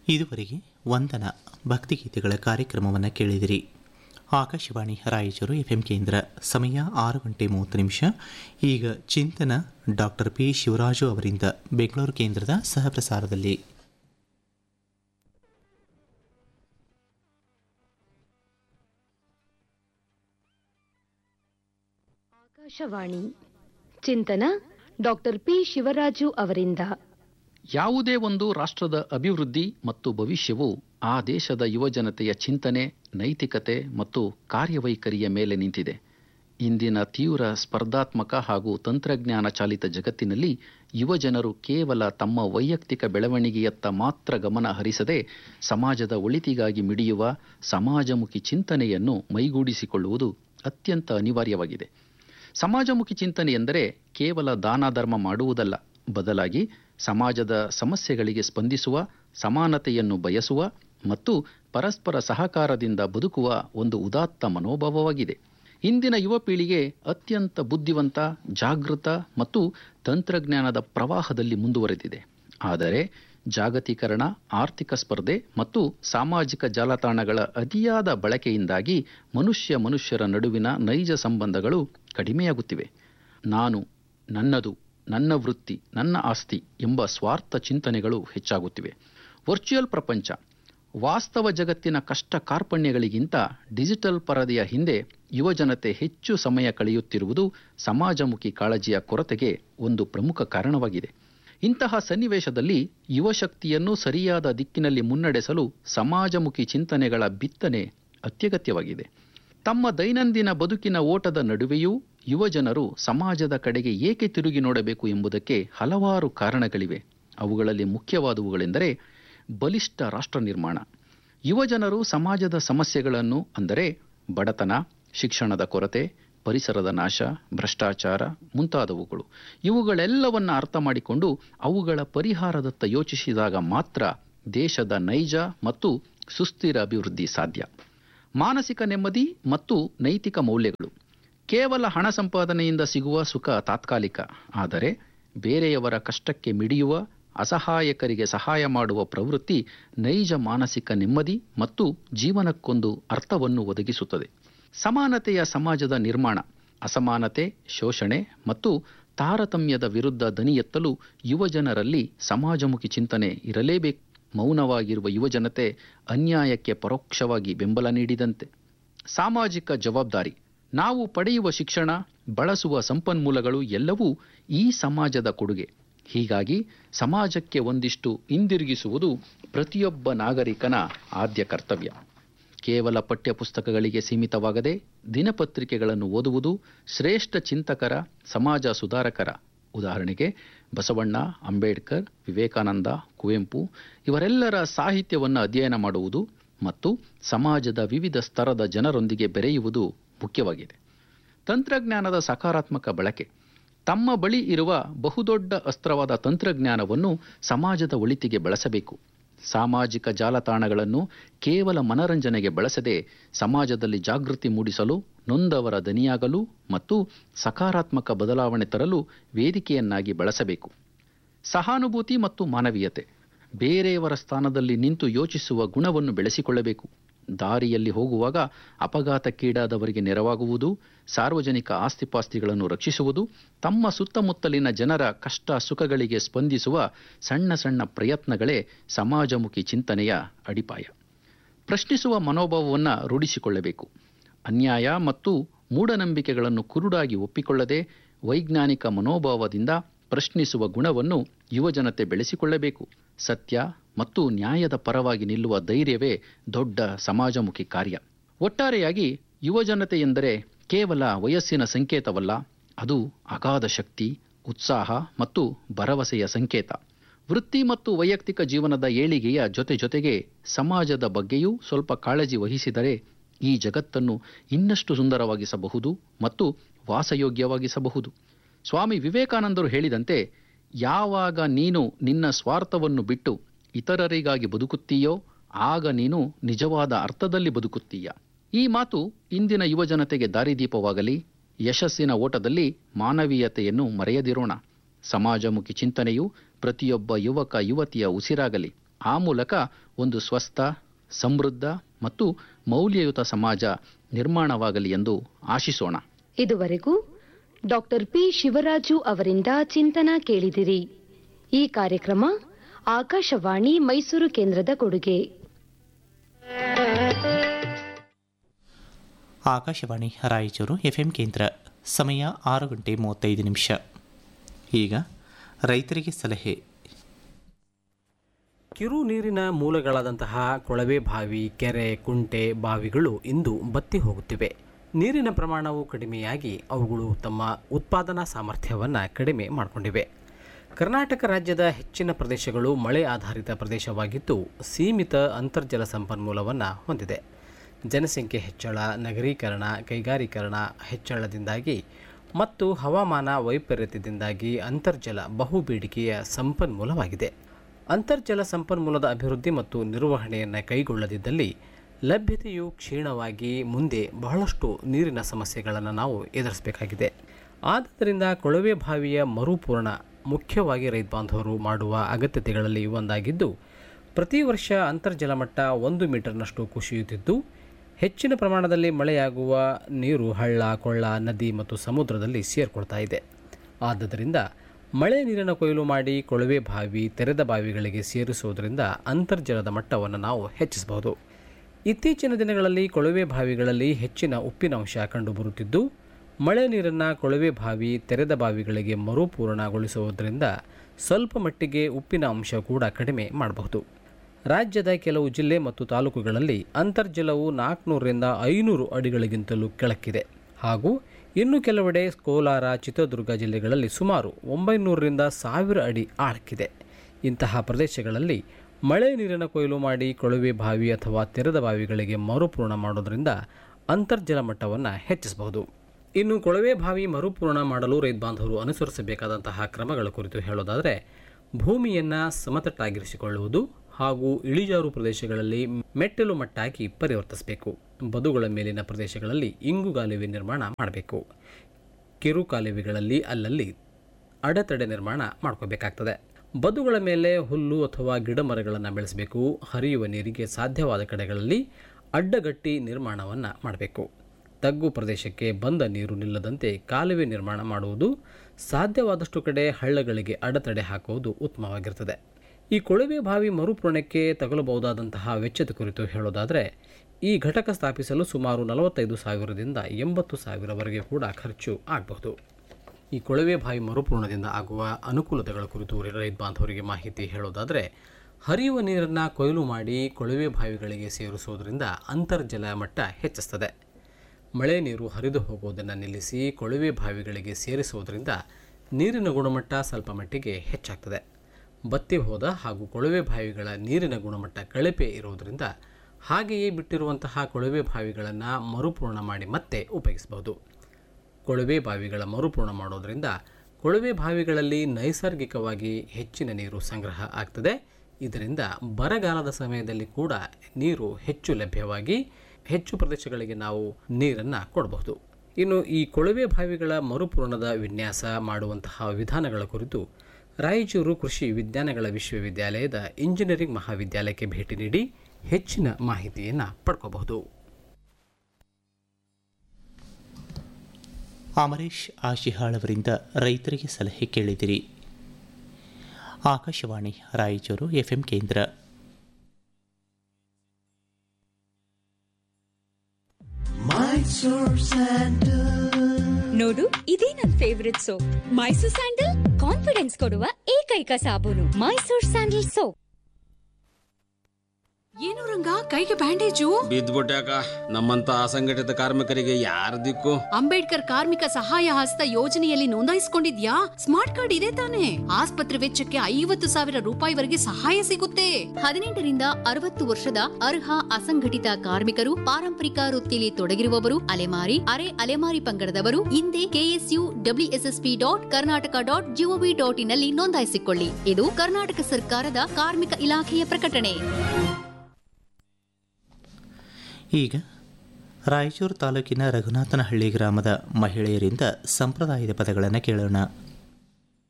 ಇದುವರೆಗೆ ವಂದನ ಭಕ್ತಿಗೀತೆಗಳ ಕಾರ್ಯಕ್ರಮವನ್ನು ಕೇಳಿದಿರಿ ಆಕಾಶವಾಣಿ ರಾಯಚೂರು ಎಫ್ ಕೇಂದ್ರ ಸಮಯ ಆರು ಗಂಟೆ ಮೂವತ್ತು ನಿಮಿಷ ಈಗ ಚಿಂತನ ಡಾಕ್ಟರ್ ಪಿ ಶಿವರಾಜು ಅವರಿಂದ ಬೆಂಗಳೂರು ಕೇಂದ್ರದ ಸಹಪ್ರಸಾರದಲ್ಲಿ ಆಕಾಶವಾಣಿ ಚಿಂತನ ಡಾಕ್ಟರ್ ಪಿ ಶಿವರಾಜು ಅವರಿಂದ ಯಾವುದೇ ಒಂದು ರಾಷ್ಟ್ರದ ಅಭಿವೃದ್ಧಿ ಮತ್ತು ಭವಿಷ್ಯವು ಆ ದೇಶದ ಯುವಜನತೆಯ ಚಿಂತನೆ ನೈತಿಕತೆ ಮತ್ತು ಕಾರ್ಯವೈಖರಿಯ ಮೇಲೆ ನಿಂತಿದೆ ಇಂದಿನ ತೀವ್ರ ಸ್ಪರ್ಧಾತ್ಮಕ ಹಾಗೂ ತಂತ್ರಜ್ಞಾನ ಚಾಲಿತ ಜಗತ್ತಿನಲ್ಲಿ ಯುವಜನರು ಕೇವಲ ತಮ್ಮ ವೈಯಕ್ತಿಕ ಬೆಳವಣಿಗೆಯತ್ತ ಮಾತ್ರ ಗಮನ ಹರಿಸದೆ ಸಮಾಜದ ಒಳಿತಿಗಾಗಿ ಮಿಡಿಯುವ ಸಮಾಜಮುಖಿ ಚಿಂತನೆಯನ್ನು ಮೈಗೂಡಿಸಿಕೊಳ್ಳುವುದು ಅತ್ಯಂತ ಅನಿವಾರ್ಯವಾಗಿದೆ ಸಮಾಜಮುಖಿ ಚಿಂತನೆ ಎಂದರೆ ಕೇವಲ ದಾನ ಧರ್ಮ ಮಾಡುವುದಲ್ಲ ಬದಲಾಗಿ ಸಮಾಜದ ಸಮಸ್ಯೆಗಳಿಗೆ ಸ್ಪಂದಿಸುವ ಸಮಾನತೆಯನ್ನು ಬಯಸುವ ಮತ್ತು ಪರಸ್ಪರ ಸಹಕಾರದಿಂದ ಬದುಕುವ ಒಂದು ಉದಾತ್ತ ಮನೋಭಾವವಾಗಿದೆ ಇಂದಿನ ಯುವ ಪೀಳಿಗೆ ಅತ್ಯಂತ ಬುದ್ಧಿವಂತ ಜಾಗೃತ ಮತ್ತು ತಂತ್ರಜ್ಞಾನದ ಪ್ರವಾಹದಲ್ಲಿ ಮುಂದುವರೆದಿದೆ ಆದರೆ ಜಾಗತೀಕರಣ ಆರ್ಥಿಕ ಸ್ಪರ್ಧೆ ಮತ್ತು ಸಾಮಾಜಿಕ ಜಾಲತಾಣಗಳ ಅತಿಯಾದ ಬಳಕೆಯಿಂದಾಗಿ ಮನುಷ್ಯ ಮನುಷ್ಯರ ನಡುವಿನ ನೈಜ ಸಂಬಂಧಗಳು ಕಡಿಮೆಯಾಗುತ್ತಿವೆ ನಾನು ನನ್ನದು ನನ್ನ ವೃತ್ತಿ ನನ್ನ ಆಸ್ತಿ ಎಂಬ ಸ್ವಾರ್ಥ ಚಿಂತನೆಗಳು ಹೆಚ್ಚಾಗುತ್ತಿವೆ ವರ್ಚುವಲ್ ಪ್ರಪಂಚ ವಾಸ್ತವ ಜಗತ್ತಿನ ಕಷ್ಟ ಕಾರ್ಪಣ್ಯಗಳಿಗಿಂತ ಡಿಜಿಟಲ್ ಪರದೆಯ ಹಿಂದೆ ಯುವಜನತೆ ಹೆಚ್ಚು ಸಮಯ ಕಳೆಯುತ್ತಿರುವುದು ಸಮಾಜಮುಖಿ ಕಾಳಜಿಯ ಕೊರತೆಗೆ ಒಂದು ಪ್ರಮುಖ ಕಾರಣವಾಗಿದೆ ಇಂತಹ ಸನ್ನಿವೇಶದಲ್ಲಿ ಯುವಶಕ್ತಿಯನ್ನು ಸರಿಯಾದ ದಿಕ್ಕಿನಲ್ಲಿ ಮುನ್ನಡೆಸಲು ಸಮಾಜಮುಖಿ ಚಿಂತನೆಗಳ ಬಿತ್ತನೆ ಅತ್ಯಗತ್ಯವಾಗಿದೆ ತಮ್ಮ ದೈನಂದಿನ ಬದುಕಿನ ಓಟದ ನಡುವೆಯೂ ಯುವಜನರು ಸಮಾಜದ ಕಡೆಗೆ ಏಕೆ ತಿರುಗಿ ನೋಡಬೇಕು ಎಂಬುದಕ್ಕೆ ಹಲವಾರು ಕಾರಣಗಳಿವೆ ಅವುಗಳಲ್ಲಿ ಮುಖ್ಯವಾದವುಗಳೆಂದರೆ ಬಲಿಷ್ಠ ರಾಷ್ಟ್ರ ನಿರ್ಮಾಣ ಯುವಜನರು ಸಮಾಜದ ಸಮಸ್ಯೆಗಳನ್ನು ಅಂದರೆ ಬಡತನ ಶಿಕ್ಷಣದ ಕೊರತೆ ಪರಿಸರದ ನಾಶ ಭ್ರಷ್ಟಾಚಾರ ಮುಂತಾದವುಗಳು ಇವುಗಳೆಲ್ಲವನ್ನ ಅರ್ಥ ಮಾಡಿಕೊಂಡು ಅವುಗಳ ಪರಿಹಾರದತ್ತ ಯೋಚಿಸಿದಾಗ ಮಾತ್ರ ದೇಶದ ನೈಜ ಮತ್ತು ಸುಸ್ಥಿರ ಅಭಿವೃದ್ಧಿ ಸಾಧ್ಯ ಮಾನಸಿಕ ನೆಮ್ಮದಿ ಮತ್ತು ನೈತಿಕ ಮೌಲ್ಯಗಳು ಕೇವಲ ಹಣ ಸಂಪಾದನೆಯಿಂದ ಸಿಗುವ ಸುಖ ತಾತ್ಕಾಲಿಕ ಆದರೆ ಬೇರೆಯವರ ಕಷ್ಟಕ್ಕೆ ಮಿಡಿಯುವ ಅಸಹಾಯಕರಿಗೆ ಸಹಾಯ ಮಾಡುವ ಪ್ರವೃತ್ತಿ ನೈಜ ಮಾನಸಿಕ ನೆಮ್ಮದಿ ಮತ್ತು ಜೀವನಕ್ಕೊಂದು ಅರ್ಥವನ್ನು ಒದಗಿಸುತ್ತದೆ ಸಮಾನತೆಯ ಸಮಾಜದ ನಿರ್ಮಾಣ ಅಸಮಾನತೆ ಶೋಷಣೆ ಮತ್ತು ತಾರತಮ್ಯದ ವಿರುದ್ಧ ದನಿ ಎತ್ತಲು ಯುವಜನರಲ್ಲಿ ಸಮಾಜಮುಖಿ ಚಿಂತನೆ ಇರಲೇಬೇಕು ಮೌನವಾಗಿರುವ ಯುವಜನತೆ ಅನ್ಯಾಯಕ್ಕೆ ಪರೋಕ್ಷವಾಗಿ ಬೆಂಬಲ ನೀಡಿದಂತೆ ಸಾಮಾಜಿಕ ಜವಾಬ್ದಾರಿ ನಾವು ಪಡೆಯುವ ಶಿಕ್ಷಣ ಬಳಸುವ ಸಂಪನ್ಮೂಲಗಳು ಎಲ್ಲವೂ ಈ ಸಮಾಜದ ಕೊಡುಗೆ ಹೀಗಾಗಿ ಸಮಾಜಕ್ಕೆ ಒಂದಿಷ್ಟು ಹಿಂದಿರುಗಿಸುವುದು ಪ್ರತಿಯೊಬ್ಬ ನಾಗರಿಕನ ಆದ್ಯ ಕರ್ತವ್ಯ ಕೇವಲ ಪಠ್ಯಪುಸ್ತಕಗಳಿಗೆ ಸೀಮಿತವಾಗದೆ ದಿನಪತ್ರಿಕೆಗಳನ್ನು ಓದುವುದು ಶ್ರೇಷ್ಠ ಚಿಂತಕರ ಸಮಾಜ ಸುಧಾರಕರ ಉದಾಹರಣೆಗೆ ಬಸವಣ್ಣ ಅಂಬೇಡ್ಕರ್ ವಿವೇಕಾನಂದ ಕುವೆಂಪು ಇವರೆಲ್ಲರ ಸಾಹಿತ್ಯವನ್ನು ಅಧ್ಯಯನ ಮಾಡುವುದು ಮತ್ತು ಸಮಾಜದ ವಿವಿಧ ಸ್ತರದ ಜನರೊಂದಿಗೆ ಬೆರೆಯುವುದು ಮುಖ್ಯವಾಗಿದೆ ತಂತ್ರಜ್ಞಾನದ ಸಕಾರಾತ್ಮಕ ಬಳಕೆ ತಮ್ಮ ಬಳಿ ಇರುವ ಬಹುದೊಡ್ಡ ಅಸ್ತ್ರವಾದ ತಂತ್ರಜ್ಞಾನವನ್ನು ಸಮಾಜದ ಒಳಿತಿಗೆ ಬಳಸಬೇಕು ಸಾಮಾಜಿಕ ಜಾಲತಾಣಗಳನ್ನು ಕೇವಲ ಮನರಂಜನೆಗೆ ಬಳಸದೆ ಸಮಾಜದಲ್ಲಿ ಜಾಗೃತಿ ಮೂಡಿಸಲು ನೊಂದವರ ದನಿಯಾಗಲು ಮತ್ತು ಸಕಾರಾತ್ಮಕ ಬದಲಾವಣೆ ತರಲು ವೇದಿಕೆಯನ್ನಾಗಿ ಬಳಸಬೇಕು ಸಹಾನುಭೂತಿ ಮತ್ತು ಮಾನವೀಯತೆ ಬೇರೆಯವರ ಸ್ಥಾನದಲ್ಲಿ ನಿಂತು ಯೋಚಿಸುವ ಗುಣವನ್ನು ಬೆಳೆಸಿಕೊಳ್ಳಬೇಕು ದಾರಿಯಲ್ಲಿ ಹೋಗುವಾಗ ಅಪಘಾತಕ್ಕೀಡಾದವರಿಗೆ ನೆರವಾಗುವುದು ಸಾರ್ವಜನಿಕ ಆಸ್ತಿಪಾಸ್ತಿಗಳನ್ನು ರಕ್ಷಿಸುವುದು ತಮ್ಮ ಸುತ್ತಮುತ್ತಲಿನ ಜನರ ಕಷ್ಟ ಸುಖಗಳಿಗೆ ಸ್ಪಂದಿಸುವ ಸಣ್ಣ ಸಣ್ಣ ಪ್ರಯತ್ನಗಳೇ ಸಮಾಜಮುಖಿ ಚಿಂತನೆಯ ಅಡಿಪಾಯ ಪ್ರಶ್ನಿಸುವ ಮನೋಭಾವವನ್ನು ರೂಢಿಸಿಕೊಳ್ಳಬೇಕು ಅನ್ಯಾಯ ಮತ್ತು ಮೂಢನಂಬಿಕೆಗಳನ್ನು ಕುರುಡಾಗಿ ಒಪ್ಪಿಕೊಳ್ಳದೆ ವೈಜ್ಞಾನಿಕ ಮನೋಭಾವದಿಂದ ಪ್ರಶ್ನಿಸುವ ಗುಣವನ್ನು ಯುವಜನತೆ ಬೆಳೆಸಿಕೊಳ್ಳಬೇಕು ಸತ್ಯ ಮತ್ತು ನ್ಯಾಯದ ಪರವಾಗಿ ನಿಲ್ಲುವ ಧೈರ್ಯವೇ ದೊಡ್ಡ ಸಮಾಜಮುಖಿ ಕಾರ್ಯ ಒಟ್ಟಾರೆಯಾಗಿ ಯುವಜನತೆ ಎಂದರೆ ಕೇವಲ ವಯಸ್ಸಿನ ಸಂಕೇತವಲ್ಲ ಅದು ಅಗಾಧ ಶಕ್ತಿ ಉತ್ಸಾಹ ಮತ್ತು ಭರವಸೆಯ ಸಂಕೇತ ವೃತ್ತಿ ಮತ್ತು ವೈಯಕ್ತಿಕ ಜೀವನದ ಏಳಿಗೆಯ ಜೊತೆ ಜೊತೆಗೆ ಸಮಾಜದ ಬಗ್ಗೆಯೂ ಸ್ವಲ್ಪ ಕಾಳಜಿ ವಹಿಸಿದರೆ ಈ ಜಗತ್ತನ್ನು ಇನ್ನಷ್ಟು ಸುಂದರವಾಗಿಸಬಹುದು ಮತ್ತು ವಾಸಯೋಗ್ಯವಾಗಿಸಬಹುದು ಸ್ವಾಮಿ ವಿವೇಕಾನಂದರು ಹೇಳಿದಂತೆ ಯಾವಾಗ ನೀನು ನಿನ್ನ ಸ್ವಾರ್ಥವನ್ನು ಬಿಟ್ಟು ಇತರರಿಗಾಗಿ ಬದುಕುತ್ತೀಯೋ ಆಗ ನೀನು ನಿಜವಾದ ಅರ್ಥದಲ್ಲಿ ಬದುಕುತ್ತೀಯ ಈ ಮಾತು ಇಂದಿನ ಯುವಜನತೆಗೆ ದಾರಿದೀಪವಾಗಲಿ ಯಶಸ್ಸಿನ ಓಟದಲ್ಲಿ ಮಾನವೀಯತೆಯನ್ನು ಮರೆಯದಿರೋಣ ಸಮಾಜಮುಖಿ ಚಿಂತನೆಯು ಪ್ರತಿಯೊಬ್ಬ ಯುವಕ ಯುವತಿಯ ಉಸಿರಾಗಲಿ ಆ ಮೂಲಕ ಒಂದು ಸ್ವಸ್ಥ ಸಮೃದ್ಧ ಮತ್ತು ಮೌಲ್ಯಯುತ ಸಮಾಜ ನಿರ್ಮಾಣವಾಗಲಿ ಎಂದು ಆಶಿಸೋಣ ಇದುವರೆಗೂ ಡಾಕ್ಟರ್ ಪಿ ಶಿವರಾಜು ಅವರಿಂದ ಚಿಂತನ ಕೇಳಿದಿರಿ ಈ ಕಾರ್ಯಕ್ರಮ ಆಕಾಶವಾಣಿ ಮೈಸೂರು ಕೇಂದ್ರದ ಕೊಡುಗೆ ಆಕಾಶವಾಣಿ ರಾಯಚೂರು ಎಫ್ಎಂ ಕೇಂದ್ರ ಸಮಯ ಆರು ಗಂಟೆ ಮೂವತ್ತೈದು ನಿಮಿಷ ಈಗ ರೈತರಿಗೆ ಸಲಹೆ ಕಿರು ನೀರಿನ ಮೂಲಗಳಾದಂತಹ ಕೊಳವೆ ಬಾವಿ ಕೆರೆ ಕುಂಟೆ ಬಾವಿಗಳು ಇಂದು ಬತ್ತಿ ಹೋಗುತ್ತಿವೆ ನೀರಿನ ಪ್ರಮಾಣವು ಕಡಿಮೆಯಾಗಿ ಅವುಗಳು ತಮ್ಮ ಉತ್ಪಾದನಾ ಸಾಮರ್ಥ್ಯವನ್ನು ಕಡಿಮೆ ಮಾಡಿಕೊಂಡಿವೆ ಕರ್ನಾಟಕ ರಾಜ್ಯದ ಹೆಚ್ಚಿನ ಪ್ರದೇಶಗಳು ಮಳೆ ಆಧಾರಿತ ಪ್ರದೇಶವಾಗಿದ್ದು ಸೀಮಿತ ಅಂತರ್ಜಲ ಸಂಪನ್ಮೂಲವನ್ನು ಹೊಂದಿದೆ ಜನಸಂಖ್ಯೆ ಹೆಚ್ಚಳ ನಗರೀಕರಣ ಕೈಗಾರೀಕರಣ ಹೆಚ್ಚಳದಿಂದಾಗಿ ಮತ್ತು ಹವಾಮಾನ ವೈಪರೀತ್ಯದಿಂದಾಗಿ ಅಂತರ್ಜಲ ಬಹುಬೇಡಿಕೆಯ ಸಂಪನ್ಮೂಲವಾಗಿದೆ ಅಂತರ್ಜಲ ಸಂಪನ್ಮೂಲದ ಅಭಿವೃದ್ಧಿ ಮತ್ತು ನಿರ್ವಹಣೆಯನ್ನು ಕೈಗೊಳ್ಳದಿದ್ದಲ್ಲಿ ಲಭ್ಯತೆಯು ಕ್ಷೀಣವಾಗಿ ಮುಂದೆ ಬಹಳಷ್ಟು ನೀರಿನ ಸಮಸ್ಯೆಗಳನ್ನು ನಾವು ಎದುರಿಸಬೇಕಾಗಿದೆ ಆದ್ದರಿಂದ ಕೊಳವೆ ಬಾವಿಯ ಮರುಪೂರ್ಣ ಮುಖ್ಯವಾಗಿ ರೈತ ಬಾಂಧವರು ಮಾಡುವ ಅಗತ್ಯತೆಗಳಲ್ಲಿ ಒಂದಾಗಿದ್ದು ಪ್ರತಿ ವರ್ಷ ಅಂತರ್ಜಲ ಮಟ್ಟ ಒಂದು ಮೀಟರ್ನಷ್ಟು ಕುಸಿಯುತ್ತಿದ್ದು ಹೆಚ್ಚಿನ ಪ್ರಮಾಣದಲ್ಲಿ ಮಳೆಯಾಗುವ ನೀರು ಹಳ್ಳ ಕೊಳ್ಳ ನದಿ ಮತ್ತು ಸಮುದ್ರದಲ್ಲಿ ಸೇರ್ಕೊಳ್ತಾ ಇದೆ ಆದ್ದರಿಂದ ಮಳೆ ನೀರಿನ ಕೊಯ್ಲು ಮಾಡಿ ಕೊಳವೆ ಬಾವಿ ತೆರೆದ ಬಾವಿಗಳಿಗೆ ಸೇರಿಸುವುದರಿಂದ ಅಂತರ್ಜಲದ ಮಟ್ಟವನ್ನು ನಾವು ಹೆಚ್ಚಿಸಬಹುದು ಇತ್ತೀಚಿನ ದಿನಗಳಲ್ಲಿ ಕೊಳವೆ ಬಾವಿಗಳಲ್ಲಿ ಹೆಚ್ಚಿನ ಉಪ್ಪಿನಂಶ ಕಂಡುಬರುತ್ತಿದ್ದು ಮಳೆ ನೀರನ್ನು ಕೊಳವೆ ಬಾವಿ ತೆರೆದ ಬಾವಿಗಳಿಗೆ ಮರುಪೂರಣಗೊಳಿಸುವುದರಿಂದ ಸ್ವಲ್ಪ ಮಟ್ಟಿಗೆ ಉಪ್ಪಿನ ಅಂಶ ಕೂಡ ಕಡಿಮೆ ಮಾಡಬಹುದು ರಾಜ್ಯದ ಕೆಲವು ಜಿಲ್ಲೆ ಮತ್ತು ತಾಲೂಕುಗಳಲ್ಲಿ ಅಂತರ್ಜಲವು ನಾಲ್ಕುನೂರರಿಂದ ಐನೂರು ಅಡಿಗಳಿಗಿಂತಲೂ ಕೆಳಕ್ಕಿದೆ ಹಾಗೂ ಇನ್ನು ಕೆಲವೆಡೆ ಕೋಲಾರ ಚಿತ್ರದುರ್ಗ ಜಿಲ್ಲೆಗಳಲ್ಲಿ ಸುಮಾರು ಒಂಬೈನೂರರಿಂದ ಸಾವಿರ ಅಡಿ ಆಳಕ್ಕಿದೆ ಇಂತಹ ಪ್ರದೇಶಗಳಲ್ಲಿ ಮಳೆ ನೀರಿನ ಕೊಯ್ಲು ಮಾಡಿ ಕೊಳವೆ ಬಾವಿ ಅಥವಾ ತೆರೆದ ಬಾವಿಗಳಿಗೆ ಮರುಪೂರ್ಣ ಮಾಡೋದರಿಂದ ಅಂತರ್ಜಲ ಮಟ್ಟವನ್ನು ಹೆಚ್ಚಿಸಬಹುದು ಇನ್ನು ಕೊಳವೆ ಬಾವಿ ಮರುಪೂರ್ಣ ಮಾಡಲು ರೈತ ಬಾಂಧವರು ಅನುಸರಿಸಬೇಕಾದಂತಹ ಕ್ರಮಗಳ ಕುರಿತು ಹೇಳೋದಾದರೆ ಭೂಮಿಯನ್ನು ಸಮತಟ್ಟಾಗಿರಿಸಿಕೊಳ್ಳುವುದು ಹಾಗೂ ಇಳಿಜಾರು ಪ್ರದೇಶಗಳಲ್ಲಿ ಮೆಟ್ಟಲು ಮಟ್ಟಾಗಿ ಪರಿವರ್ತಿಸಬೇಕು ಬದುಗಳ ಮೇಲಿನ ಪ್ರದೇಶಗಳಲ್ಲಿ ಇಂಗುಗಾಲುವೆ ನಿರ್ಮಾಣ ಮಾಡಬೇಕು ಕಿರು ಕಾಲುವೆಗಳಲ್ಲಿ ಅಲ್ಲಲ್ಲಿ ಅಡೆತಡೆ ನಿರ್ಮಾಣ ಮಾಡ್ಕೋಬೇಕಾಗ್ತದೆ ಬದುಗಳ ಮೇಲೆ ಹುಲ್ಲು ಅಥವಾ ಗಿಡ ಮರಗಳನ್ನು ಬೆಳೆಸಬೇಕು ಹರಿಯುವ ನೀರಿಗೆ ಸಾಧ್ಯವಾದ ಕಡೆಗಳಲ್ಲಿ ಅಡ್ಡಗಟ್ಟಿ ನಿರ್ಮಾಣವನ್ನು ಮಾಡಬೇಕು ತಗ್ಗು ಪ್ರದೇಶಕ್ಕೆ ಬಂದ ನೀರು ನಿಲ್ಲದಂತೆ ಕಾಲುವೆ ನಿರ್ಮಾಣ ಮಾಡುವುದು ಸಾಧ್ಯವಾದಷ್ಟು ಕಡೆ ಹಳ್ಳಗಳಿಗೆ ಅಡೆತಡೆ ಹಾಕುವುದು ಉತ್ತಮವಾಗಿರ್ತದೆ ಈ ಕೊಳವೆ ಬಾವಿ ಮರುಪೂರಣಕ್ಕೆ ತಗಲಬಹುದಾದಂತಹ ವೆಚ್ಚದ ಕುರಿತು ಹೇಳೋದಾದರೆ ಈ ಘಟಕ ಸ್ಥಾಪಿಸಲು ಸುಮಾರು ನಲವತ್ತೈದು ಸಾವಿರದಿಂದ ಎಂಬತ್ತು ಸಾವಿರವರೆಗೆ ಕೂಡ ಖರ್ಚು ಆಗಬಹುದು ಈ ಕೊಳವೆ ಬಾವಿ ಮರುಪೂರ್ಣದಿಂದ ಆಗುವ ಅನುಕೂಲತೆಗಳ ಕುರಿತು ರೈತ ಬಾಂಧವರಿಗೆ ಮಾಹಿತಿ ಹೇಳೋದಾದರೆ ಹರಿಯುವ ನೀರನ್ನು ಕೊಯ್ಲು ಮಾಡಿ ಕೊಳವೆ ಬಾವಿಗಳಿಗೆ ಸೇರಿಸುವುದರಿಂದ ಅಂತರ್ಜಲ ಮಟ್ಟ ಹೆಚ್ಚಿಸ್ತದೆ ಮಳೆ ನೀರು ಹರಿದು ಹೋಗುವುದನ್ನು ನಿಲ್ಲಿಸಿ ಕೊಳವೆ ಬಾವಿಗಳಿಗೆ ಸೇರಿಸುವುದರಿಂದ ನೀರಿನ ಗುಣಮಟ್ಟ ಸ್ವಲ್ಪ ಮಟ್ಟಿಗೆ ಹೆಚ್ಚಾಗ್ತದೆ ಬತ್ತಿ ಹೋದ ಹಾಗೂ ಕೊಳವೆ ಬಾವಿಗಳ ನೀರಿನ ಗುಣಮಟ್ಟ ಕಳಪೆ ಇರುವುದರಿಂದ ಹಾಗೆಯೇ ಬಿಟ್ಟಿರುವಂತಹ ಕೊಳವೆ ಬಾವಿಗಳನ್ನು ಮರುಪೂರ್ಣ ಮಾಡಿ ಮತ್ತೆ ಉಪಯೋಗಿಸಬಹುದು ಕೊಳವೆ ಬಾವಿಗಳ ಮರುಪೂರ್ಣ ಮಾಡೋದರಿಂದ ಕೊಳವೆ ಬಾವಿಗಳಲ್ಲಿ ನೈಸರ್ಗಿಕವಾಗಿ ಹೆಚ್ಚಿನ ನೀರು ಸಂಗ್ರಹ ಆಗ್ತದೆ ಇದರಿಂದ ಬರಗಾಲದ ಸಮಯದಲ್ಲಿ ಕೂಡ ನೀರು ಹೆಚ್ಚು ಲಭ್ಯವಾಗಿ ಹೆಚ್ಚು ಪ್ರದೇಶಗಳಿಗೆ ನಾವು ನೀರನ್ನು ಕೊಡಬಹುದು ಇನ್ನು ಈ ಕೊಳವೆ ಬಾವಿಗಳ ಮರುಪೂರ್ಣದ ವಿನ್ಯಾಸ ಮಾಡುವಂತಹ ವಿಧಾನಗಳ ಕುರಿತು ರಾಯಚೂರು ಕೃಷಿ ವಿಜ್ಞಾನಗಳ ವಿಶ್ವವಿದ್ಯಾಲಯದ ಇಂಜಿನಿಯರಿಂಗ್ ಮಹಾವಿದ್ಯಾಲಯಕ್ಕೆ ಭೇಟಿ ನೀಡಿ ಹೆಚ್ಚಿನ ಮಾಹಿತಿಯನ್ನು ಪಡ್ಕೋಬಹುದು ಅಮರೇಶ್ ಆಶಿಹಾಳ್ ಅವರಿಂದ ರೈತರಿಗೆ ಸಲಹೆ ಕೇಳಿದಿರಿ ಆಕಾಶವಾಣಿ ರಾಯಚೂರು ಎಫ್ಎಂ ಕೇಂದ್ರ ನೋಡು ಇದೇ ನನ್ favourite soap Mysore sandal confidence ಕೊಡುವ ಏಕೈಕ ಸಾಬೂನು ಮೈಸೂರ್ ಸ್ಯಾಂಡಲ್ ಸೋಪ್ ಏನು ರಂಗ ಕೈಗೆ ಬ್ಯಾಂಡೇಜು ಬಿದ್ದ್ಬಿಟ್ಯಾಕ ನಮ್ಮಂತ ಅಸಂಘಟಿತ ಕಾರ್ಮಿಕರಿಗೆ ಯಾರ ದಿಕ್ಕು ಅಂಬೇಡ್ಕರ್ ಕಾರ್ಮಿಕ ಸಹಾಯ ಹಸ್ತ ಯೋಜನೆಯಲ್ಲಿ ನೋಂದಾಯಿಸಿಕೊಂಡಿದ್ಯಾ ಸ್ಮಾರ್ಟ್ ಕಾರ್ಡ್ ಇದೆ ತಾನೆ ಆಸ್ಪತ್ರೆ ವೆಚ್ಚಕ್ಕೆ ಐವತ್ತು ಸಾವಿರ ರೂಪಾಯಿವರೆಗೆ ಸಹಾಯ ಸಿಗುತ್ತೆ ಹದಿನೆಂಟರಿಂದ ಅರವತ್ತು ವರ್ಷದ ಅರ್ಹ ಅಸಂಘಟಿತ ಕಾರ್ಮಿಕರು ಪಾರಂಪರಿಕ ವೃತ್ತಿಲಿ ತೊಡಗಿರುವವರು ಅಲೆಮಾರಿ ಅರೆ ಅಲೆಮಾರಿ ಪಂಗಡದವರು ಹಿಂದೆ KSU WSSP dot Karnataka dot GOV dot ಇನ್ನಲ್ಲಿ ನೋಂದಾಯಿಸಿಕೊಳ್ಳಿ ಇದು ಕರ್ನಾಟಕ ಸರ್ಕಾರದ ಕಾರ್ಮಿಕ ಇಲಾಖೆಯ ಪ್ರಕಟಣೆ ಈಗ ರಾಯಚೂರು ತಾಲೂಕಿನ ರಘುನಾಥನಹಳ್ಳಿ ಗ್ರಾಮದ ಮಹಿಳೆಯರಿಂದ ಸಂಪ್ರದಾಯದ ಪದಗಳನ್ನು ಕೇಳೋಣ